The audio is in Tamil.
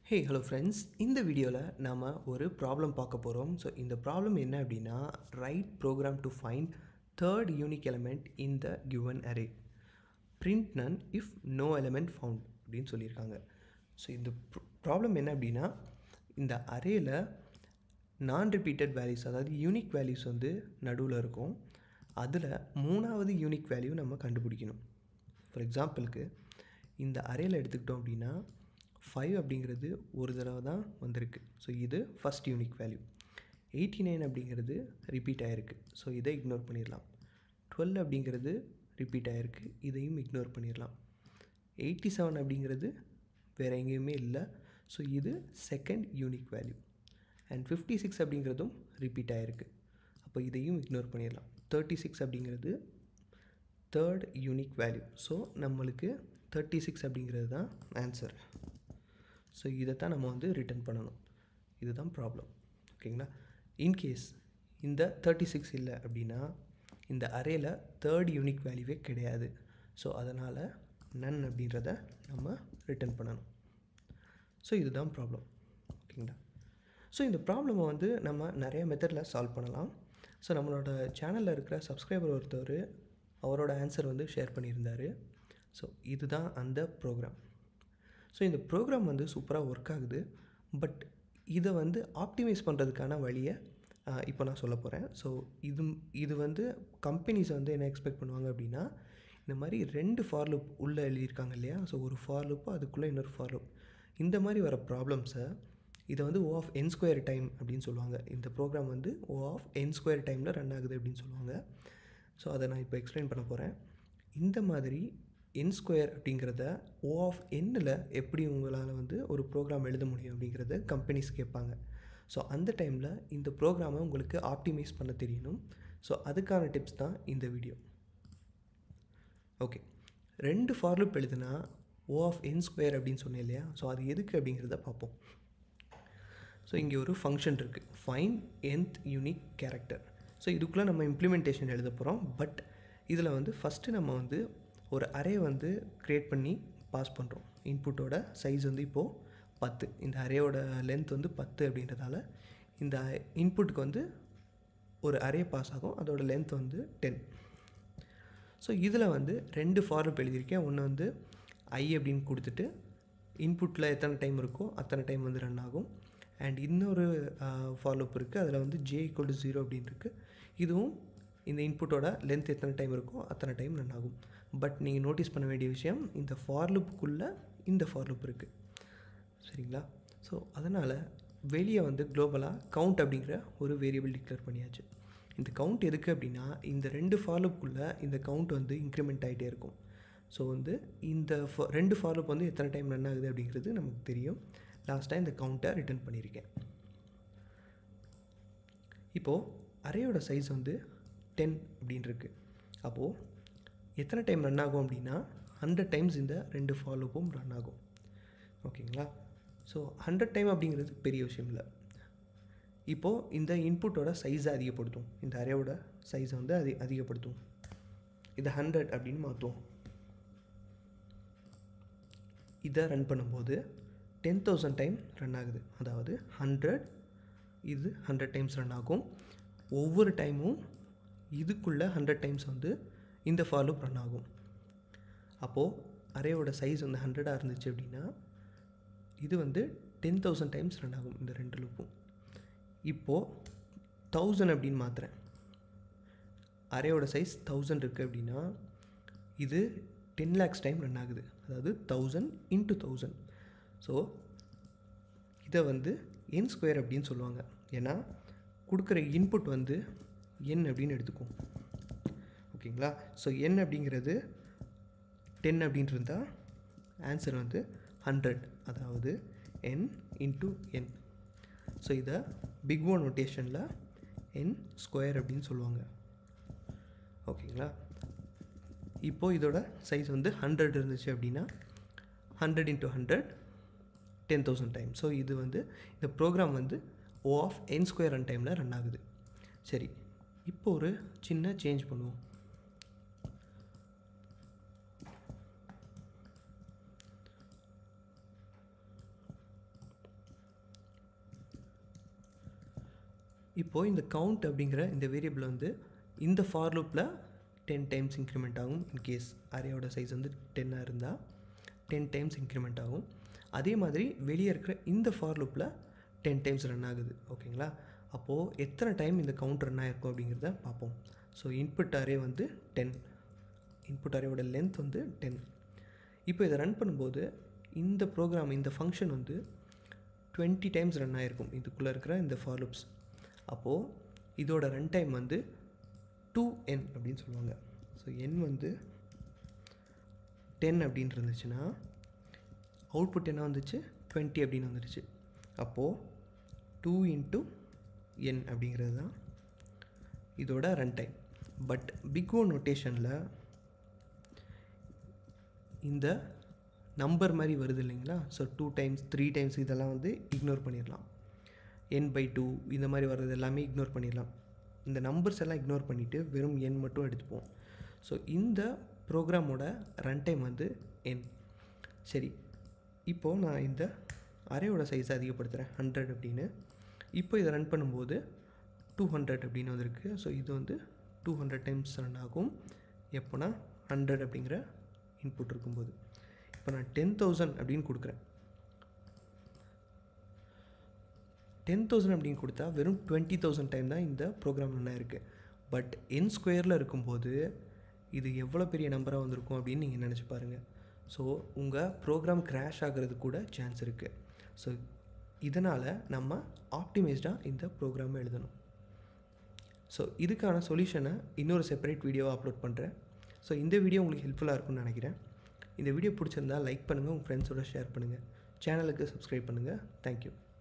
ஹே ஹலோ ஃப்ரெண்ட்ஸ் இந்த வீடியோவில் நாம் ஒரு ப்ராப்ளம் பார்க்க போகிறோம் ஸோ இந்த ப்ராப்ளம் என்ன அப்படின்னா write program to find third unique element in the given array print none if no element found அப்படின்னு சொல்லியிருக்காங்க ஸோ இந்த ப்ராப்ளம் என்ன அப்படின்னா இந்த அரேயில் நான் ரிப்பீட்டட் வேல்யூஸ் அதாவது யூனிக் வேல்யூஸ் வந்து நடுவில் இருக்கும் அதில் மூணாவது யூனிக் வேல்யூ நம்ம கண்டுபிடிக்கணும் ஃபார் எக்ஸாம்பிளுக்கு இந்த அரேயில் எடுத்துக்கிட்டோம் அப்படின்னா ஃபைவ் அப்படிங்கிறது ஒரு தடவை தான் வந்திருக்கு ஸோ இது first unique value eighty nine அப்படிங்கிறது ரிப்பீட் ஆகிருக்கு ஸோ இதை இக்னோர் பண்ணிடலாம் டுவெல் அப்படிங்கிறது ரிப்பீட் ஆகிருக்கு இதையும் இக்னோர் பண்ணிடலாம் எயிட்டி செவன் அப்படிங்கிறது வேறு எங்கேயுமே இல்லை ஸோ இது second unique value and fifty six அப்படிங்கிறதும் ரிப்பீட் ஆகிருக்கு அப்போ இதையும் இக்னோர் பண்ணிடலாம் தேர்ட்டி சிக்ஸ் அப்படிங்கிறது தேர்ட் யூனிக் வேல்யூ ஸோ நம்மளுக்கு தேர்ட்டி சிக்ஸ் அப்படிங்கிறது தான் ஆன்சர் ஸோ இதை தான் நம்ம வந்து ரிட்டர்ன் பண்ணணும் இதுதான் ப்ராப்ளம் ஓகேங்களா இன்கேஸ் இந்த தேர்ட்டி சிக்ஸ் இல்லை அப்படின்னா இந்த அரேயில் தேர்ட் யூனிக் வேல்யூவே கிடையாது ஸோ அதனால் நன் அப்படின்றத நம்ம ரிட்டர்ன் பண்ணணும் ஸோ இதுதான் ப்ராப்ளம் ஓகேங்களா ஸோ இந்த ப்ராப்ளமை வந்து நம்ம நிறைய மெத்தடில் சால்வ் பண்ணலாம் ஸோ நம்மளோட சேனலில் இருக்கிற சப்ஸ்கிரைபர் ஒருத்தவர் அவரோட ஆன்சர் வந்து ஷேர் பண்ணியிருந்தார் ஸோ இதுதான் அந்த ப்ரோக்ராம் ஸோ இந்த ப்ரோக்ராம் வந்து சூப்பராக ஒர்க் ஆகுது பட் இதை வந்து ஆப்டிமைஸ் பண்ணுறதுக்கான வழியை இப்போ நான் சொல்ல போகிறேன் ஸோ இது இது வந்து கம்பெனிஸ் வந்து என்ன எக்ஸ்பெக்ட் பண்ணுவாங்க அப்படின்னா இந்த மாதிரி ரெண்டு ஃபார் லுப் உள்ளே எழுதியிருக்காங்க இல்லையா ஸோ ஒரு ஃபார் லுப்பு அதுக்குள்ளே இன்னொரு ஃபார் லுப் இந்த மாதிரி வர ப்ராப்ளம்ஸை இதை வந்து O of N square time அப்படின்னு சொல்லுவாங்க இந்த ப்ரோக்ராம் வந்து ஓ ஆஃப் என் ஸ்கொயர் டைமில் ரன் ஆகுது அப்படின்னு சொல்லுவாங்க ஸோ அதை நான் இப்போ எக்ஸ்பிளைன் பண்ண போகிறேன் இந்த மாதிரி என் ஸ்கொயர் அப்படிங்கிறத ஓ ஆஃப் என்னில் எப்படி உங்களால் வந்து ஒரு ப்ரோக்ராம் எழுத முடியும் அப்படிங்கிறத கம்பெனிஸ் கேட்பாங்க ஸோ அந்த டைமில் இந்த ப்ரோக்ராமை உங்களுக்கு ஆப்டிமைஸ் பண்ண தெரியணும் ஸோ அதுக்கான டிப்ஸ் தான் இந்த வீடியோ ஓகே ரெண்டு ஃபார்லுப் எழுதுனா ஓ ஆஃப் என் ஸ்கொயர் அப்படின்னு சொன்னேன் இல்லையா ஸோ அது எதுக்கு அப்படிங்கிறத பார்ப்போம் ஸோ இங்கே ஒரு ஃபங்க்ஷன் இருக்குது find nth unique character so இதுக்குள்ளே நம்ம இம்ப்ளிமெண்டேஷன் எழுத போகிறோம் பட் இதில் வந்து ஃபஸ்ட்டு நம்ம வந்து ஒரு அரே வந்து க்ரியேட் பண்ணி பாஸ் பண்ணுறோம் இன்புட்டோட சைஸ் வந்து இப்போது பத்து இந்த அரேயோட லென்த் வந்து பத்து அப்படின்றதால இந்த இன்புட்டுக்கு வந்து ஒரு அரே பாஸ் ஆகும் அதோட லென்த் வந்து டென் ஸோ இதில் வந்து ரெண்டு ஃபார்லுப் எழுதியிருக்கேன் ஒன்று வந்து ஐ அப்படின்னு கொடுத்துட்டு இன்புட்டில் எத்தனை டைம் இருக்கோ அத்தனை டைம் வந்து ரன் ஆகும் அண்ட் இன்னொரு ஃபாலோப் இருக்குது அதில் வந்து ஜே ஈக்குவல் டு ஜீரோ அப்படின்னு இருக்குது இதுவும் இந்த இன்புட்டோட லென்த் எத்தனை டைம் இருக்கோ அத்தனை டைம் ரன் ஆகும் பட் நீங்கள் நோட்டீஸ் பண்ண வேண்டிய விஷயம் இந்த ஃபார்லுப்புக்குள்ளே இந்த ஃபார்லுப் இருக்குது சரிங்களா ஸோ அதனால் வெளியே வந்து குளோபலாக கவுண்ட் அப்படிங்கிற ஒரு வேரியபிள் டிக்ளேர் பண்ணியாச்சு இந்த கவுண்ட் எதுக்கு அப்படின்னா இந்த ரெண்டு ஃபார்லுப்புக்குள்ளே இந்த கவுண்ட் வந்து இன்க்ரிமெண்ட் ஆகிட்டே இருக்கும் ஸோ வந்து இந்த ரெண்டு ஃபார்லுப் வந்து எத்தனை டைம் ரன் ஆகுது அப்படிங்கிறது நமக்கு தெரியும் லாஸ்ட்டாக இந்த கவுண்ட்டை ரிட்டர்ன் பண்ணியிருக்கேன் இப்போது அரேயோட சைஸ் வந்து டென் அப்படின்னு இருக்குது அப்போது எத்தனை டைம் ரன் ஆகும் அப்படின்னா ஹண்ட்ரட் டைம்ஸ் இந்த ரெண்டு ஃபாலோப்பும் ரன் ஆகும் ஓகேங்களா ஸோ ஹண்ட்ரட் டைம் அப்படிங்கிறது பெரிய விஷயம் இல்லை இப்போது இந்த இன்புட்டோட சைஸை அதிகப்படுத்தும் இந்த அரேயோட சைஸை வந்து அதி அதிகப்படுத்தும் இதை ஹண்ட்ரட் அப்படின்னு மாற்றுவோம் இதை ரன் பண்ணும்போது டென் தௌசண்ட் டைம் ரன் ஆகுது அதாவது ஹண்ட்ரட் இது ஹண்ட்ரட் டைம்ஸ் ரன் ஆகும் ஒவ்வொரு டைமும் இதுக்குள்ளே ஹண்ட்ரட் டைம்ஸ் வந்து இந்த ஃபாலோப் ரன் ஆகும் அப்போது அரேயோட சைஸ் வந்து ஹண்ட்ரடாக இருந்துச்சு அப்படின்னா இது வந்து டென் தௌசண்ட் டைம்ஸ் ரன் ஆகும் இந்த ரெண்டு லூப்பும் இப்போது தௌசண்ட் அப்படின்னு மாற்றுறேன் அரேயோட சைஸ் தௌசண்ட் இருக்குது அப்படின்னா இது டென் லேக்ஸ் டைம் ரன் ஆகுது அதாவது தௌசண்ட் இன்ட்டு தௌசண்ட் ஸோ இதை வந்து என் ஸ்கொயர் அப்படின்னு சொல்லுவாங்க ஏன்னா கொடுக்குற இன்புட் வந்து என் அப்படின்னு எடுத்துக்கும் ஓகேங்களா ஸோ என் அப்படிங்கிறது டென் அப்படின்ட்டு இருந்தால் ஆன்சர் வந்து ஹண்ட்ரட் அதாவது என் இன்ட்டு என் ஸோ இதை பிக் ஓ நோட்டேஷனில் என் ஸ்கொயர் அப்படின்னு சொல்லுவாங்க ஓகேங்களா இப்போது இதோட சைஸ் வந்து ஹண்ட்ரட் இருந்துச்சு அப்படின்னா hundred into hundred ten thousand time so இது வந்து இந்த ப்ரோக்ராம் வந்து O of N square run டைமில் ரன் ஆகுது சரி இப்போ ஒரு சின்ன சேஞ்ச் பண்ணுவோம் இப்போது இந்த கவுண்ட் அப்படிங்கிற இந்த வேரியபிள் வந்து இந்த ஃபார் லூப்பில் டென் டைம்ஸ் இன்க்ரிமெண்ட் ஆகும் இன்கேஸ் அரேயோட சைஸ் வந்து டென்னாக இருந்தால் டென் டைம்ஸ் இன்க்ரிமெண்ட் ஆகும் அதே மாதிரி வெளியே இருக்கிற இந்த ஃபார் லூப்பில் டென் டைம்ஸ் ரன் ஆகுது ஓகேங்களா அப்போது எத்தனை டைம் இந்த கவுண்ட் ரன் ஆகிருக்கும் அப்படிங்கிறத பார்ப்போம் ஸோ இன்புட் அரே வந்து டென் இன்புட் அரேயோட லென்த் வந்து டென் இப்போ இதை ரன் பண்ணும்போது இந்த ப்ரோக்ராம் இந்த ஃபங்க்ஷன் வந்து டுவெண்ட்டி டைம்ஸ் ரன் ஆகிருக்கும் இதுக்குள்ளே இருக்கிற இந்த ஃபார் லூப்ஸ் அப்போது இதோட ரன் டைம் வந்து டூ என் அப்படின்னு சொல்லுவாங்க ஸோ என் வந்து டென் அப்படின்னு இருந்துச்சுன்னா அவுட்புட் என்ன வந்துச்சு டுவெண்ட்டி அப்படின்னு வந்துடுச்சு அப்போது டூ இன்ட்டு என் அப்படிங்கிறது தான் இதோட run time but big O நோட்டேஷனில் இந்த நம்பர் மாதிரி வருது இல்லைங்களா so two times three times இதெல்லாம் வந்து இக்னோர் பண்ணிடலாம் என் பை டூ இந்த மாதிரி வர்றது எல்லாமே இக்னோர் பண்ணிடலாம் இந்த நம்பர்ஸ் எல்லாம் இக்னோர் பண்ணிவிட்டு வெறும் என் மட்டும் எடுத்துப்போம் ஸோ இந்த ப்ரோக்ராமோட ரன் டைம் வந்து என் சரி இப்போது நான் இந்த அரேயோட சைஸை அதிகப்படுத்துகிறேன் ஹண்ட்ரட் அப்படின்னு இப்போ இதை ரன் பண்ணும்போது டூ ஹண்ட்ரட் அப்படின்னு வந்திருக்கு ஸோ இது வந்து டூ ஹண்ட்ரட் டைம்ஸ் ரன் ஆகும் எப்போனா ஹண்ட்ரட் அப்படிங்கிற இன்புட் இருக்கும்போது இப்போ நான் டென் தௌசண்ட் அப்படின்னு கொடுக்குறேன் டென் தௌசண்ட் அப்படின்னு கொடுத்தா வெறும் டுவெண்ட்டி தௌசண்ட் டைம் தான் இந்த ப்ரோக்ராம் ரன் ஆயிருக்கு பட் என் ஸ்கொயரில் இருக்கும்போது இது எவ்வளோ பெரிய நம்பராக வந்திருக்கும் அப்படின்னு நீங்கள் நினச்சி பாருங்கள் ஸோ உங்கள் ப்ரோக்ராம் கிராஷ் ஆகிறது கூட சான்ஸ் இருக்குது ஸோ இதனால் நம்ம ஆப்டிமைஸ்டாக இந்த ப்ரோக்ராமை எழுதணும் ஸோ இதுக்கான சொல்யூஷனை இன்னொரு செப்பரேட் வீடியோவை அப்லோட் பண்ணுறேன் ஸோ இந்த வீடியோ உங்களுக்கு ஹெல்ப்ஃபுல்லாக இருக்கும்னு நினைக்கிறேன் இந்த வீடியோ பிடிச்சிருந்தா லைக் பண்ணுங்கள் உங்கள் ஃப்ரெண்ட்ஸோட ஷேர் பண்ணுங்கள் சேனலுக்கு சப்ஸ்கிரைப் பண்ணுங்கள் தேங்க்யூ